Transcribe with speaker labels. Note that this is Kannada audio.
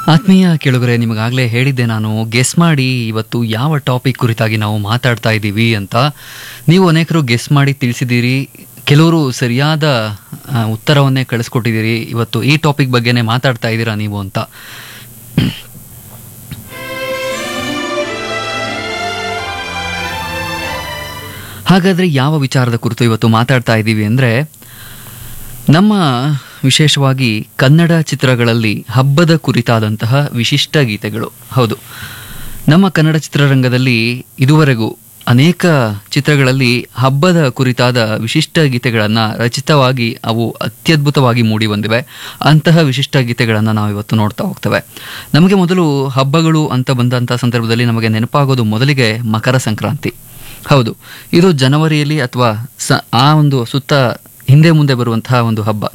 Speaker 1: ಆತ್ಮೀಯ ಕೇಳುಗರೆ ನಿಮಗಾಗಲೇ ಹೇಳಿದ್ದೆ ನಾನು ಗೆಸ್ ಮಾಡಿ ಇವತ್ತು ಯಾವ ಟಾಪಿಕ್ ಕುರಿತಾಗಿ ನಾವು ಮಾತಾಡ್ತಾ ಇದ್ದೀವಿ ಅಂತ ನೀವು ಅನೇಕರು ಗೆಸ್ ಮಾಡಿ ತಿಳಿಸಿದ್ದೀರಿ ಕೆಲವರು ಸರಿಯಾದ ಆ, ಉತ್ತರವನ್ನೇ ಕಳಿಸ್ಕೊಟ್ಟಿದ್ದೀರಿ ಇವತ್ತು ಈ ಟಾಪಿಕ್ ಬಗ್ಗೆನೇ ಮಾತಾಡ್ತಾ ಇದ್ದೀರಾ ನೀವು ಅಂತ ಹಾಗಾದರೆ ಯಾವ ವಿಚಾರದ ಕುರಿತು ಇವತ್ತು ಮಾತಾಡ್ತಾ ಇದ್ದೀವಿ ಅಂದರೆ ನಮ್ಮ ವಿಶೇಷವಾಗಿ ಕನ್ನಡ ಚಿತ್ರಗಳಲ್ಲಿ ಹಬ್ಬದ ಕುರಿತಾದಂತಹ ವಿಶಿಷ್ಟ ಗೀತೆಗಳು ಹೌದು ನಮ್ಮ ಕನ್ನಡ ಚಿತ್ರರಂಗದಲ್ಲಿ ಇದುವರೆಗೂ ಅನೇಕ ಚಿತ್ರಗಳಲ್ಲಿ ಹಬ್ಬದ ಕುರಿತಾದ ವಿಶಿಷ್ಟ ಗೀತೆಗಳನ್ನು ರಚಿತವಾಗಿ ಅವು ಅತ್ಯದ್ಭುತವಾಗಿ ಮೂಡಿ ಬಂದಿವೆ ಅಂತಹ ವಿಶಿಷ್ಟ ಗೀತೆಗಳನ್ನು ನಾವು ಇವತ್ತು ನೋಡ್ತಾ ಹೋಗ್ತೇವೆ ನಮಗೆ ಮೊದಲು ಹಬ್ಬಗಳು ಅಂತ ಬಂದಂಥ ಸಂದರ್ಭದಲ್ಲಿ ನಮಗೆ ನೆನಪಾಗೋದು ಮೊದಲಿಗೆ ಮಕರ ಸಂಕ್ರಾಂತಿ ಹೌದು ಇದು ಜನವರಿಯಲ್ಲಿ ಅಥವಾ ಸ ಆ ಒಂದು ಸುತ್ತ ಹಿಂದೆ ಮುಂದೆ ಬರುವಂತಹ ಒಂದು ಹಬ್ಬ